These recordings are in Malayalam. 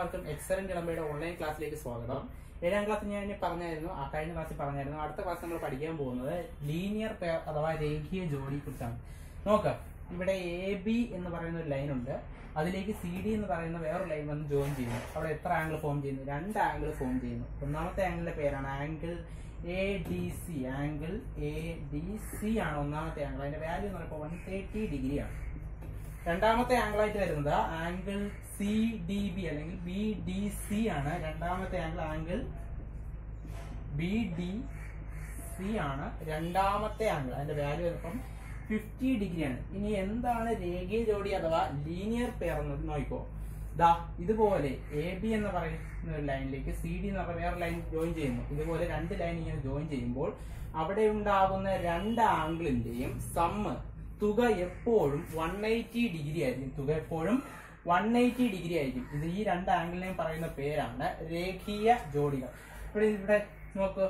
എല്ലാവർക്കും എക്സലന്റ് ഇളമ്പയുടെ ഓൺലൈൻ ക്ലാസ്സിലേക്ക് സ്വാഗതം ഏഴാം ക്ലാസ് ഞാൻ പറഞ്ഞായിരുന്നു ആ കഴിഞ്ഞ ക്ലാസ്സിൽ പറഞ്ഞായിരുന്നു അടുത്ത ക്ലാസ് നമ്മൾ പഠിക്കാൻ പോകുന്നത് ലീനിയർ പെയർ അഥവാ രേഖീയ ജോഡിയെ കുറിച്ചാണ് നോക്ക ഇവിടെ എ ബി എന്ന് പറയുന്ന ഒരു ലൈൻ ഉണ്ട് അതിലേക്ക് സി ഡി എന്ന് പറയുന്ന വേറൊരു ലൈൻ വന്ന് ജോയിൻ ചെയ്യുന്നു അവിടെ എത്ര ആംഗിൾ ഫോം ചെയ്യുന്നു രണ്ട് ആംഗിൾ ഫോം ചെയ്യുന്നു ഒന്നാമത്തെ ആംഗിളിന്റെ പേരാണ് angle A D C angle A D C ആണ് ഒന്നാമത്തെ ആംഗിൾ അതിന്റെ വാല്യൂ എന്ന് പറയുമ്പോൾ വൺ തേർട്ടി ഡിഗ്രി ആണ് രണ്ടാമത്തെ ആംഗിൾ ആയിട്ട് വരുന്നത് ആംഗിൾ സി ഡി ബി അല്ലെങ്കിൽ ബി ഡി സി ആണ് രണ്ടാമത്തെ angle angle B D C ആണ് രണ്ടാമത്തെ ആംഗിൾ അതിന്റെ വാല്യൂ വരുമ്പം ഫിഫ്റ്റി ഡിഗ്രി ആണ് ഇനി എന്താണ് രേഖീയ ജോഡി അഥവാ ലീനിയർ പെയർ എന്നത് നോക്കിക്കോ ദാ ഇതുപോലെ എ ബി എന്ന് പറയുന്ന ഒരു ലൈനിലേക്ക് സി ഡി എന്ന് പറയുന്ന വേറെ ലൈൻ ജോയിൻ ചെയ്യുന്നു ഇതുപോലെ രണ്ട് ലൈൻ ഇങ്ങനെ ജോയിൻ ചെയ്യുമ്പോൾ അവിടെ ഉണ്ടാകുന്ന രണ്ട് ആംഗിളിന്റെയും സമ്മ് തുക എപ്പോഴും വൺ എയ്റ്റി ഡിഗ്രി ആയിരിക്കും തുക എപ്പോഴും വൺ എയ്റ്റി ഡിഗ്രി ആയിരിക്കും ഇത് ഈ രണ്ട് ആംഗിളിനെയും പറയുന്ന പേരാണ് രേഖീയ ജോഡികൾ ഇവിടെ ഇവിടെ നോക്ക്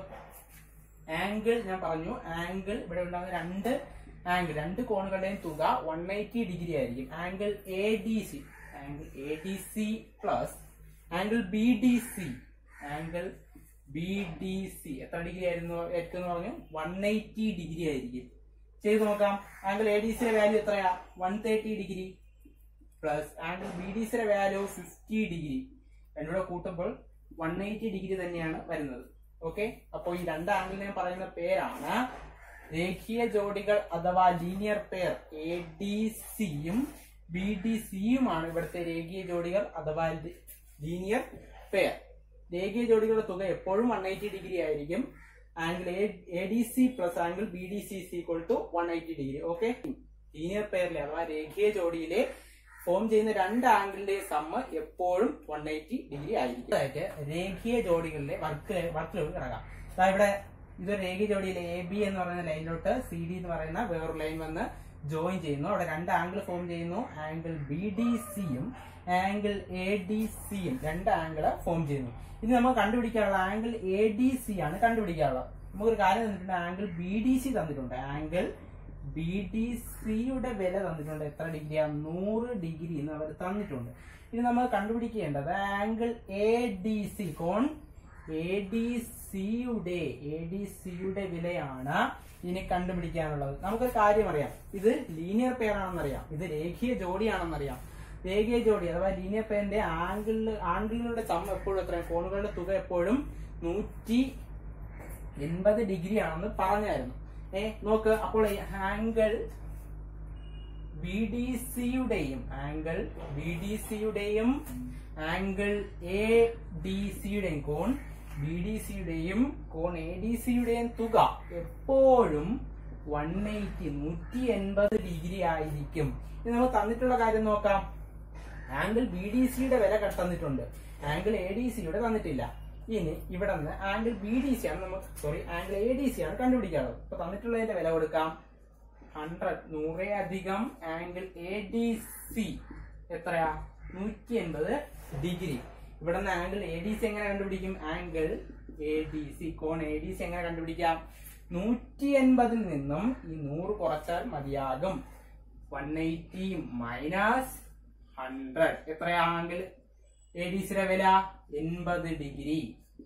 ആംഗിൾ ഞാൻ പറഞ്ഞു ആംഗിൾ ഇവിടെ ഉണ്ടാകുന്ന രണ്ട് ആംഗിൾ രണ്ട് കോണുകളുടെയും തുക വൺ എയ്റ്റി ഡിഗ്രി ആയിരിക്കും angle A D C angle A D C plus angle B D C angle B D C എത്ര ഡിഗ്രി ആയിരുന്നു ആയിരിക്കും എന്ന് പറഞ്ഞു വൺ എയ്റ്റി ഡിഗ്രി ആയിരിക്കും ചെയ്ത് നോക്കാം ആംഗിൾ എ ഡി സിയുടെ വാല്യൂ എത്രയാ one thirty degree plus angle B D സിയുടെ വാല്യൂ ഫിഫ്റ്റി ഡിഗ്രി രണ്ടുകൂടെ കൂട്ടുമ്പോൾ വൺ എയ്റ്റി ഡിഗ്രി തന്നെയാണ് വരുന്നത് ഓക്കെ അപ്പോൾ ഈ രണ്ട് ആംഗിളിനെ പറയുന്ന പേരാണ് രേഖീയ ജോഡികൾ അഥവാ ലീനിയർ പെയർ എ ഡി സിയും ബി ഡി സിയുമാണ് ഇവിടുത്തെ രേഖീയ ജോഡികൾ അഥവാ ലീനിയർ പെയർ രേഖീയ ജോഡികളുടെ തുക എപ്പോഴും വൺ എയ്റ്റി ഡിഗ്രി ആയിരിക്കും angle A D C plus angle B D C equal to one eighty degree okay linear പെയറിലെ അഥവാ രേഖീയ ജോഡിയിലെ ഫോം ചെയ്യുന്ന രണ്ട് ആംഗിളിന്റെ സമ്മ് എപ്പോഴും വൺ എയ്റ്റി ഡിഗ്രി ആയിരിക്കും അതായത് രേഖീയ ജോഡികളിലെ വർക്ക് വർക്കിലോട്ട് കിടക്കാം അതായത് ഇവിടെ ഇതൊരു രേഖീയ ജോഡിയിലെ എ ബി എന്ന് പറയുന്ന ലൈനിലോട്ട് സി ഡി എന്ന് പറയുന്ന വേറൊരു ലൈൻ വന്ന് ജോയിൻ ചെയ്യുന്നു അവിടെ രണ്ട് ആംഗിൾ ഫോം ചെയ്യുന്നു ആംഗിൾ ബി ഡി സിയും ആംഗിൾ എ ഡി സിയും രണ്ട് ആംഗിൾ ഫോം ചെയ്യുന്നു ഇനി നമുക്ക് കണ്ടുപിടിക്കാനുള്ള ആംഗിൾ എ ഡി സി ആണ് കണ്ടുപിടിക്കാനുള്ളത് നമുക്കൊരു കാര്യം തന്നിട്ടുണ്ട് ആംഗിൾ ബി ഡി സി തന്നിട്ടുണ്ട് ആംഗിൾ ബി ഡി സിയുടെ വില തന്നിട്ടുണ്ട് എത്ര ഡിഗ്രിയാ നൂറ് ഡിഗ്രി എന്ന് അവർ തന്നിട്ടുണ്ട് ഇനി നമ്മൾ കണ്ടുപിടിക്കേണ്ടത് ആംഗിൾ എ ഡി സി കോൺ എ ഡി സിയുടെ എ ഡി സിയുടെ വിലയാണ് ഇനി കണ്ടുപിടിക്കാനുള്ളത് നമുക്കൊരു കാര്യം അറിയാം ഇത് ലീനിയർ പെയർ ആണെന്നറിയാം ഇത് രേഖീയ ജോഡിയാണെന്നറിയാം രേഖീയ ജോഡി അഥവാ ലീനിയർ പെയറിന്റെ ആംഗിളിൽ ആംഗിളുകളുടെ സമ്മ എപ്പോഴും എത്ര കോണുകളുടെ തുക എപ്പോഴും നൂറ്റി എൺപത് ഡിഗ്രി ആണെന്ന് പറഞ്ഞായിരുന്നു ഏ നോക്ക് അപ്പോൾ ആംഗിൾ ബി ഡി സിയുടെയും ആംഗിൾ ബി ഡി സിയുടെയും ആംഗിൾ എ ഡി സിയുടെയും കോൺ ബി ഡി സിയുടെയും കോൺ എ ഡി സിയുടെയും തുക എപ്പോഴും വൺ എയ്റ്റി നൂറ്റി എൺപത് ഡിഗ്രി ആയിരിക്കും ഇനി നമുക്ക് തന്നിട്ടുള്ള കാര്യം നോക്കാം ആംഗിൾ ബി ഡി സിയുടെ വില തന്നിട്ടുണ്ട് ആംഗിൾ എ ഡി സിയുടെ തന്നിട്ടില്ല ഇനി ഇവിടെ നിന്ന് ആംഗിൾ ബി ഡി സി ആണ് നമുക്ക് sorry angle A D C ആണ് കണ്ടുപിടിക്കാനുള്ളത് അപ്പൊ തന്നിട്ടുള്ളതിന്റെ വില കൊടുക്കാം ഹൺഡ്രഡ് നൂറേ അധികം ആംഗിൾ എ ഡി സി എത്രയാ നൂറ്റി എൺപത് ഡിഗ്രി ഇവിടെ നിന്ന് ആംഗിൾ എ ഡി സി എങ്ങനെ കണ്ടുപിടിക്കും ആംഗിൾ എ ഡി സി കോൺ എ ഡി സി എങ്ങനെ കണ്ടുപിടിക്കാം നൂറ്റി എൺപതിൽ നിന്നും ഈ നൂറ് കുറച്ചാൽ മതിയാകും വൺ എയ്റ്റി മൈനസ് ഹൺഡ്രഡ് എത്രയാ ആംഗിൾ എ ഡി സിയുടെ വില എൺപത് ഡിഗ്രി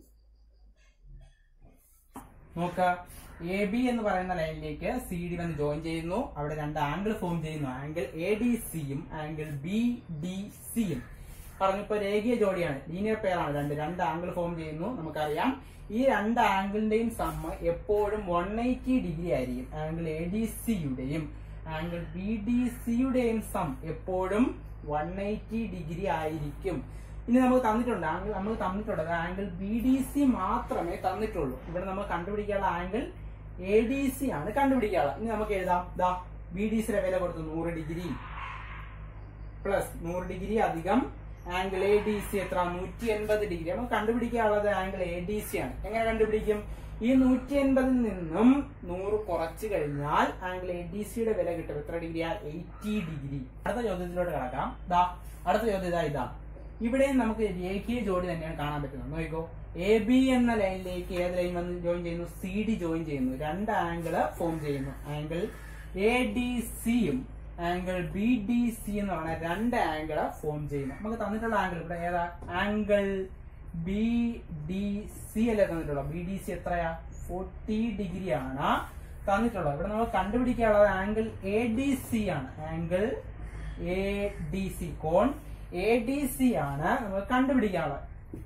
നോക്ക എ ബി എന്ന് പറയുന്ന ലൈനിലേക്ക് സി ഡി വന്ന് ജോയിൻ ചെയ്യുന്നു അവിടെ രണ്ട് ആംഗിൾ ഫോം ചെയ്യുന്നു ആംഗിൾ എ ഡി സിയും ആംഗിൾ ബി ഡി സിയും പറഞ്ഞപ്പോ രേഖീയ ജോഡിയാണ് ലീനിയർ പെയർ ആണ് രണ്ട് രണ്ട് ആംഗിൾ ഫോം ചെയ്യുന്നു നമുക്കറിയാം ഈ രണ്ട് ആംഗിളിന്റെയും സമ്മ എപ്പോഴും വൺ എയ്റ്റി ഡിഗ്രി ആയിരിക്കും ആംഗിൾ എ ഡി സിയുടെയും ആംഗിൾ ബി ഡി സിയുടെയും സം എപ്പോഴും വൺ എയ്റ്റി ഡിഗ്രി ആയിരിക്കും ഇനി നമുക്ക് തന്നിട്ടുണ്ട് ആംഗിൾ നമുക്ക് തന്നിട്ടുള്ളത് ആംഗിൾ ബി ഡി സി മാത്രമേ തന്നിട്ടുള്ളൂ ഇവിടെ നമ്മൾ കണ്ടുപിടിക്കാനുള്ള ആംഗിൾ എ ഡി സി ആണ് കണ്ടുപിടിക്കാനുള്ളത് ഇനി നമുക്ക് എഴുതാം ദാ ബി ഡി സിയുടെ വില കൊടുത്തു നൂറ് ഡിഗ്രി പ്ലസ് നൂറ് ഡിഗ്രി അധികം ആംഗിൾ എ ഡി സി എത്ര നൂറ്റി എൺപത് ഡിഗ്രി നമുക്ക് കണ്ടുപിടിക്കാനുള്ളത് ആംഗിൾ എ ഡി സി ആണ് എങ്ങനെ കണ്ടുപിടിക്കും ഈ നൂറ്റി എൺപതിൽ നിന്നും നൂറ് കുറച്ച് കഴിഞ്ഞാൽ ആംഗിൾ എ ഡി സിയുടെ വില കിട്ടും എത്ര ഡിഗ്രിയാ എയ്റ്റി ഡിഗ്രി അടുത്ത ചോദ്യത്തിലോട്ട് കിടക്കാം ദാ അടുത്ത ചോദ്യം ഇതാ ഇതാ ഇവിടെയും നമുക്ക് രേഖീയ ജോഡി തന്നെയാണ് കാണാൻ പറ്റുന്നത് നോക്കിക്കോ എ ബി എന്ന ലൈനിലേക്ക് ഏത് ലൈൻ വന്ന് ജോയിൻ ചെയ്യുന്നു സി ഡി ജോയിൻ ചെയ്യുന്നു രണ്ട് ആംഗിള് ഫോം ചെയ്യുന്നു ആംഗിൾ എ ഡി സിയും ആംഗിൾ ബി ഡി സി എന്ന് പറഞ്ഞ രണ്ട് ആംഗിൾ ഫോം ചെയ്യുന്നു നമുക്ക് തന്നിട്ടുള്ള ആംഗിൾ ഇവിടെ ഏതാ ആംഗിൾ ബി ഡി സി അല്ലേ തന്നിട്ടുള്ളത് ബി ഡി സി എത്രയാ ഫോർട്ടി ഡിഗ്രി ആണ് തന്നിട്ടുള്ളത് ഇവിടെ നമ്മൾ കണ്ടുപിടിക്കാനുള്ളത് ആംഗിൾ എ ഡി സി ആണ് ആംഗിൾ എ ഡി സി കോൺ എ ഡി സി ആണ് നമ്മൾ കണ്ടുപിടിക്കാനുള്ളത്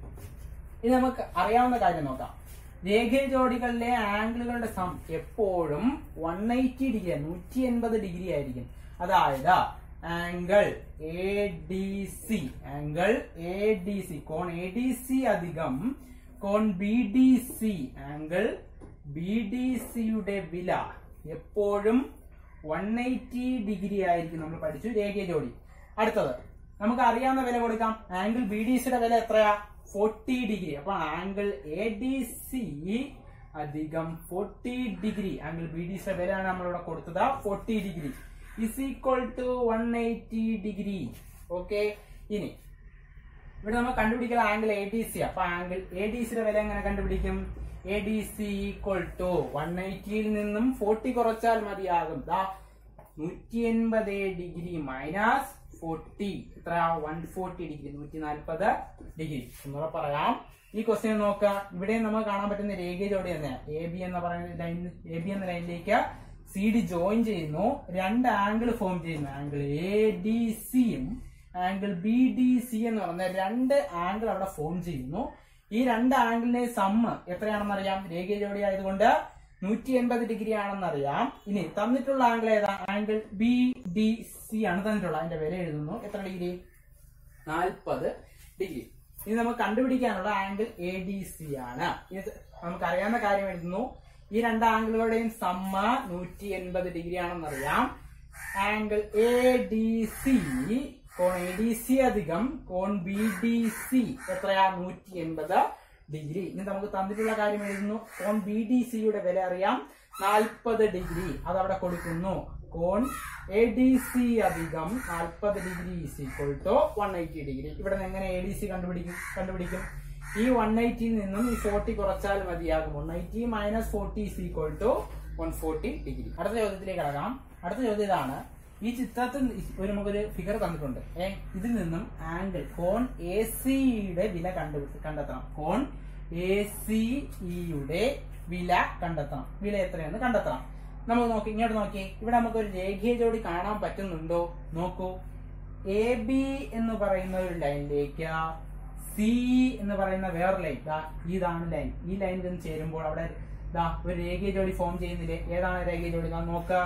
ഇനി നമുക്ക് അറിയാവുന്ന കാര്യം നോക്കാം രേഖീയ ജോഡികളിലെ ആംഗിളുകളുടെ സം എപ്പോഴും വൺ എയ്റ്റി ഡിഗ്രി നൂറ്റി എൺപത് ഡിഗ്രി ആയിരിക്കും അതായത് angle A D C angle A D C കോൺ എ ഡി സി അധികം കോൺ B D C angle B D സിയുടെ വില എപ്പോഴും വൺ എയ്റ്റി ഡിഗ്രി ആയിരിക്കും നമ്മൾ പഠിച്ചു രേഖീയ ജോഡി അടുത്തത് നമുക്ക് അറിയാവുന്ന വില കൊടുക്കാം ആംഗിൾ ബി ഡി സിയുടെ വില എത്രയാ ഫോർട്ടി ഡിഗ്രി അപ്പൊ ആംഗിൾ എ ഡി സി അധികം forty degree angle B D സിയുടെ വിലയാണ് നമ്മളിവിടെ കൊടുത്തത് forty degree is equal to one eighty degree okay ഇനി ഇവിടെ നമ്മൾ കണ്ടുപിടിക്കുന്ന ആംഗിൾ എ ഡി സി അപ്പൊ ആംഗിൾ എ ഡി സിയുടെ വില എങ്ങനെ കണ്ടുപിടിക്കും A D C equal to one എയ്റ്റിയിൽ നിന്നും ഫോർട്ടി കുറച്ചാൽ മതിയാകും ദാ നൂറ്റി എൺപത് ഡിഗ്രി മൈനസ് ഫോർട്ടി എത്ര വൺ ഫോർട്ടി ഡിഗ്രി നൂറ്റി നാൽപ്പത് ഡിഗ്രി ഒന്നുകൂടെ പറയാം ഈ ക്വസ്റ്റ്യൻ നോക്കുക ഇവിടെ നമുക്ക് കാണാൻ പറ്റുന്ന രേഖീയ ജോഡി തന്നെയാണ് എ ബി എന്ന് പറയുന്ന ലൈൻ എ ബി എന്ന ലൈനിലേക്ക് സി ഡി ജോയിൻ ചെയ്യുന്നു രണ്ട് ആംഗിൾ ഫോം ചെയ്യുന്നു ആംഗിൾ എ ഡി സിയും ആംഗിൾ ബി ഡി സി എന്ന് പറയുന്ന രണ്ട് ആംഗിൾ അവിടെ ഫോം ചെയ്യുന്നു ഈ രണ്ട് ആംഗിളിന്റെ സമ്മ് എത്രയാണെന്ന് അറിയാം രേഖീയ ജോഡി ആയതുകൊണ്ട് നൂറ്റി എൺപത് ഡിഗ്രി ആണെന്ന് അറിയാം ഇനി തന്നിട്ടുള്ള ആംഗിൾ ഏതാ ആംഗിൾ ബി ഡി സി ആണ് തന്നിട്ടുള്ളത് അതിന്റെ വില എഴുതുന്നു എത്ര ഡിഗ്രി നാൽപ്പത് ഡിഗ്രി ഇനി നമുക്ക് കണ്ടുപിടിക്കാനുള്ള ആംഗിൾ എ ഡി സി ആണ് ഇത് നമുക്ക് അറിയാവുന്ന കാര്യം എഴുതുന്നു ഈ രണ്ട് ആംഗിളുകളുടെയും സമ്മ നൂറ്റി എൺപത് ഡിഗ്രി ആണെന്നറിയാം ആംഗിൾ എ ഡി സി കോൺ എ ഡി സി അധികം കോൺ ബി ഡി സി എത്രയാ നൂറ്റി എൺപത് ഡിഗ്രി ഇനി നമുക്ക് തന്നിട്ടുള്ള കാര്യം എഴുതുന്നു കോൺ ബി ഡി സിയുടെ വില അറിയാം നാൽപ്പത് ഡിഗ്രി അത് അവിടെ കൊടുക്കുന്നു കോൺ എ ഡി സി അധികം നാൽപ്പത് degree is equal to one eighty degree ഇവിടെ നിന്ന് എങ്ങനെ എ ഡി സി കണ്ടുപിടിക്കും കണ്ടുപിടിക്കും ഈ വൺ എയ്റ്റിയിൽ നിന്നും ഈ ഫോർട്ടി കുറച്ചാൽ മതിയാകും one eighty minus forty is equal to one forty degree അടുത്ത ചോദ്യത്തിലേക്ക് കടക്കാം അടുത്ത ചോദ്യം ഇതാണ് ഈ ചിത്രത്തിൽ ഒരു നമുക്കൊരു ഫിഗർ തന്നിട്ടുണ്ട് ഏ ഇതിൽ നിന്നും ആംഗിൾ കോൺ എ സിയുടെ വില കണ്ടു കണ്ടെത്തണം കോൺ എ സിയുടെ വില കണ്ടെത്തണം വില എത്രയാണെന്ന് കണ്ടെത്തണം നമുക്ക് നോക്കി ഇങ്ങോട്ട് നോക്കി ഇവിടെ നമുക്ക് ഒരു രേഖീയ ജോഡി കാണാൻ പറ്റുന്നുണ്ടോ നോക്കൂ എ ബി എന്ന് പറയുന്ന ഒരു ലൈനിലേക്ക് സി എന്ന് പറയുന്ന വേറെ ലൈൻ ദാ ഇതാണ് ലൈൻ ഈ ലൈനിൽ നിന്ന് ചേരുമ്പോൾ അവിടെ ദാ ഒരു രേഖീയ ജോഡി ഫോം ചെയ്യുന്നില്ലേ ഏതാണ് രേഖീയ ജോഡി നാം നോക്കുക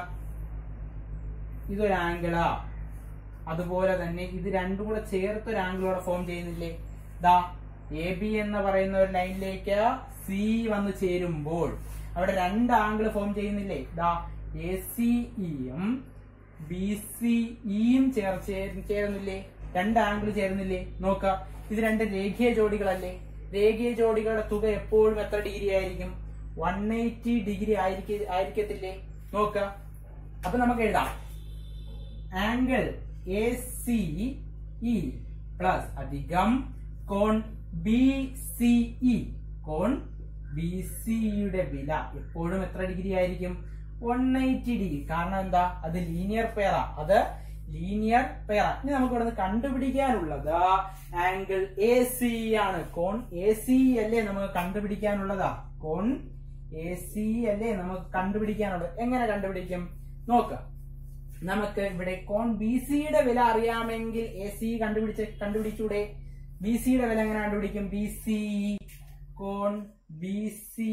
ഇതൊരു ആംഗിളാ അതുപോലെ തന്നെ ഇത് രണ്ടും കൂടെ ചേർത്ത് ഒരു ആംഗിളോടെ ഫോം ചെയ്യുന്നില്ലേ ദാ എ ബി എന്ന് പറയുന്ന ഒരു ലൈനിലേക്ക് സി വന്ന് ചേരുമ്പോൾ അവിടെ രണ്ട് ആംഗിൾ ഫോം ചെയ്യുന്നില്ലേ ദാ എ സിഇയും ബി സിഇയും ചേർ ചേർ- ചേരുന്നില്ലേ രണ്ട് ആംഗിൾ ചേരുന്നില്ലേ നോക്ക ഇത് രണ്ട് രേഖീയ ജോഡികളല്ലേ രേഖീയ ജോഡികളുടെ തുക എപ്പോഴും എത്ര ഡിഗ്രി ആയിരിക്കും വൺ എയ്റ്റി ഡിഗ്രി ആയിരിക്ക ആയിരിക്കത്തില്ലേ നോക്ക അപ്പൊ നമുക്ക് എഴുതാം angle A C E plus അധികം കോൺ ബി സി ഇ കോൺ ബി സിയുടെ വില എപ്പോഴും എത്ര ഡിഗ്രി ആയിരിക്കും വൺ എയ്റ്റി ഡിഗ്രി കാരണം എന്താ അത് ലീനിയർ പെയറാ അത് ലീനിയർ പെയറാ ഇനി നമുക്ക് ഇവിടെ നിന്ന് കണ്ടുപിടിക്കാനുള്ളത് ആംഗിൾ എ സി ആണ് കോൺ എ സി അല്ലേ നമുക്ക് കണ്ടുപിടിക്കാനുള്ളതാ കോൺ എ സി അല്ലേ നമുക്ക് കണ്ടുപിടിക്കാനുള്ളത് എങ്ങനെ കണ്ടുപിടിക്കും നോക്കാം നമുക്ക് ഇവിടെ കോൺ ബി സിയുടെ വില അറിയാമെങ്കിൽ എ സി കണ്ടുപിടിച്ച് കണ്ടുപിടിച്ചൂടെ ബി സിയുടെ വില എങ്ങനെ കണ്ടുപിടിക്കും ബി സി കോൺ ബി സി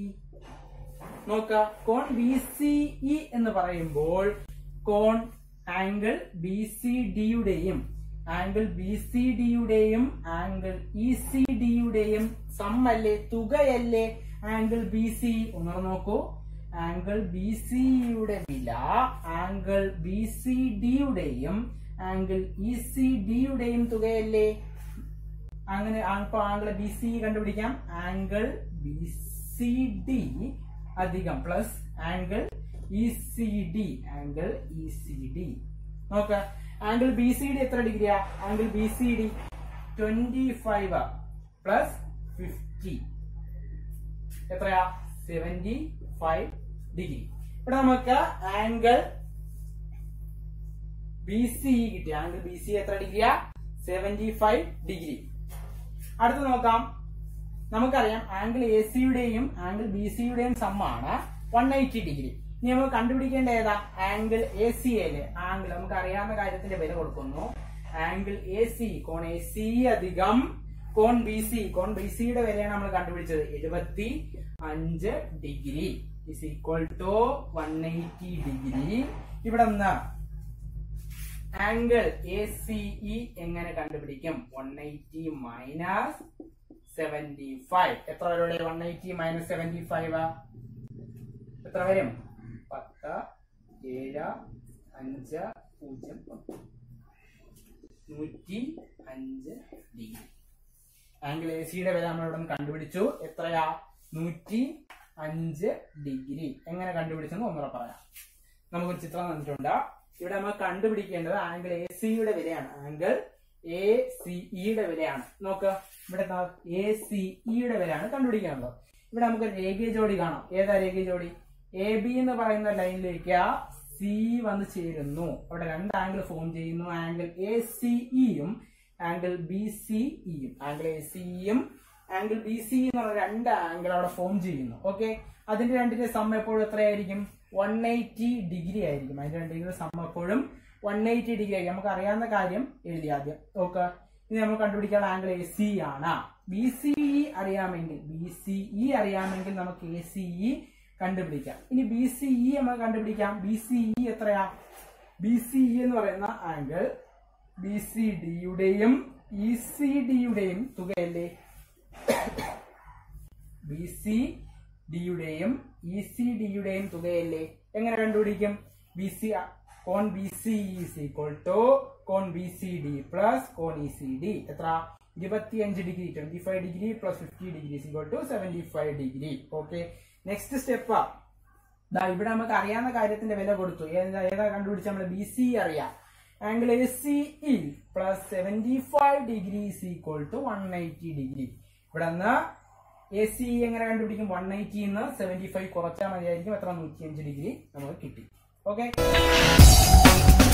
നോക്ക കോൺ ബി സി എന്ന് പറയുമ്പോൾ കോൺ ആംഗിൾ ബി സി ഡിയുടെയും ആംഗിൾ ബി സി ഡിയുടെയും ആംഗിൾ ഇ സി ഡിയുടെയും സമ്മല്ലേ തുകയല്ലേ ആംഗിൾ ബി സി ഒന്നുകൂടെ നോക്കൂ ആംഗിൾ ബി സിയുടെ വില ആംഗിൾ ബി സി ഡിയുടെയും ആംഗിൾ ഇ സി ഡിയുടെയും തുകയല്ലേ അങ്ങനെ അപ്പൊ ആംഗിൾ ബി സി കണ്ടുപിടിക്കാം ആംഗിൾ ബി സി ഡി അധികം plus angle E C D angle E C D നോക്ക ആംഗിൾ ബി സി ഡി എത്ര ഡിഗ്രിയാ angle B C D twenty five plus fifty എത്രയാ സെവന്റി ഫൈവ് ഡിഗ്രി ഇവിടെ നമുക്ക് ആംഗിൾ ബി സി കിട്ടി ആംഗിൾ ബി സി എത്ര ഡിഗ്രിയാ സെവന്റി ഫൈവ് ഡിഗ്രി അടുത്ത് നോക്കാം നമുക്കറിയാം ആംഗിൾ എ സിയുടെയും ആംഗിൾ ബി സിയുടെയും സമ്മാണ് വൺ എയ്റ്റി ഡിഗ്രി ഇനി നമ്മൾ കണ്ടുപിടിക്കേണ്ട ഏതാ ആംഗിൾ എ സി യില് ആംഗിൾ നമുക്ക് അറിയാവുന്ന കാര്യത്തിന്റെ വില കൊടുക്കുന്നു ആംഗിൾ എ സി കോൺ എ സി അധികം കോൺ ബി സി കോൺ ബി സിയുടെ വിലയാണ് നമ്മൾ കണ്ടുപിടിച്ചത് എഴുപത്തി അഞ്ച് degree is equal to one eighty degree ഇവിടെ എന്താ ആംഗിൾ എ സി ഇ എങ്ങനെ കണ്ടുപിടിക്കും one eighty minus seventy five എത്ര വരെ one eighty minus seventy five എത്ര വരും പത്ത് ഏഴ് അഞ്ച് പൂജ്യം ഒന്ന്. നൂറ്റി അഞ്ച് ഡിഗ്രി ആംഗിൾ എ സിയുടെ വില നമ്മൾ ഇവിടെ നിന്ന് കണ്ടുപിടിച്ചു എത്രയാ നൂറ്റി അഞ്ച് ഡിഗ്രി എങ്ങനെ കണ്ടുപിടിച്ചെന്ന് ഒന്നുകൂടെ പറയാം നമുക്കൊരു ചിത്രം തന്നിട്ടുണ്ട് ഇവിടെ നമ്മൾ കണ്ടുപിടിക്കേണ്ടത് ആംഗിൾ എ സിയുടെ വിലയാണ് ആംഗിൾ എ സി ഇയുടെ വിലയാണ് നോക്ക് ഇവിടെ എ സി ഇയുടെ വിലയാണ് കണ്ടുപിടിക്കാനുള്ളത് ഇവിടെ നമുക്ക് രേഖീയ ജോഡി കാണാം ഏതാ രേഖീയ ജോഡി എ ബി എന്ന് പറയുന്ന ലൈനിലേക്ക് സി വന്ന് ചേരുന്നു അവിടെ രണ്ട് ആംഗിൾ ഫോം ചെയ്യുന്നു ആംഗിൾ എ സി ഇയും ആംഗിൾ ബി സി ഇയും ആംഗിൾ എ സിയും ആംഗിൾ ബി സി എന്നുള്ള രണ്ട് ആംഗിൾ അവിടെ ഫോം ചെയ്യുന്നു ഓക്കെ അതിന്റെ രണ്ടിന്റെ സം എപ്പോഴും എത്രയായിരിക്കും വൺ എയ്റ്റി ഡിഗ്രി ആയിരിക്കും അതിന്റെ രണ്ടിന്റെ സം എപ്പോഴും വൺ എയ്റ്റി ഡിഗ്രി ആയിരിക്കും നമുക്ക് അറിയാവുന്ന കാര്യം എഴുതി ആദ്യം ഓക്കെ ഇനി നമ്മൾ കണ്ടുപിടിക്കാനുള്ള ആംഗിൾ എ സി ആണ് ബി സി ഇ അറിയാമെങ്കിൽ ബി സി ഇ അറിയാമെങ്കിൽ നമുക്ക് എ സി ഇ കണ്ടുപിടിക്കാം ഇനി ബി സി ഇ നമുക്ക് കണ്ടുപിടിക്കാം ബി സി ഇ എത്രയാ ബി സി ഇ എന്ന് പറയുന്ന ആംഗിൾ ബി സി ഡിയുടെയും ഇ സി ഡിയുടെയും തുകയല്ലേ ബി സി ഡിയുടെയും ഇ സി ഡിയുടെയും തുകയല്ലേ എങ്ങനെ കണ്ടുപിടിക്കും ബി സി കോൺ B C is equal to കോൺ ബി സി ഡി പ്ലസ് കോൺ ഇ സി ഡി എത്ര ഇരുപത്തിയഞ്ച് degree twenty five degree plus fifty degree equal to seventy five degree okay next step ദാ ഇവിടെ നമുക്ക് അറിയാവുന്ന കാര്യത്തിന്റെ വില കൊടുത്തു ഏതാ ഏതാ കണ്ടുപിടിച്ച നമ്മൾ ബി സി അറിയാം angle A C E plus seventy five degree equal to one eighty degree ഇവിടെ നിന്ന് എ സി എങ്ങനെ കണ്ടുപിടിക്കും വൺ എയ്റ്റി നിന്ന് സെവന്റി ഫൈവ് കുറച്ചാൽ മതിയായിരിക്കും എത്ര നൂറ്റി അഞ്ച് ഡിഗ്രി നമുക്ക് കിട്ടി ഓക്കെ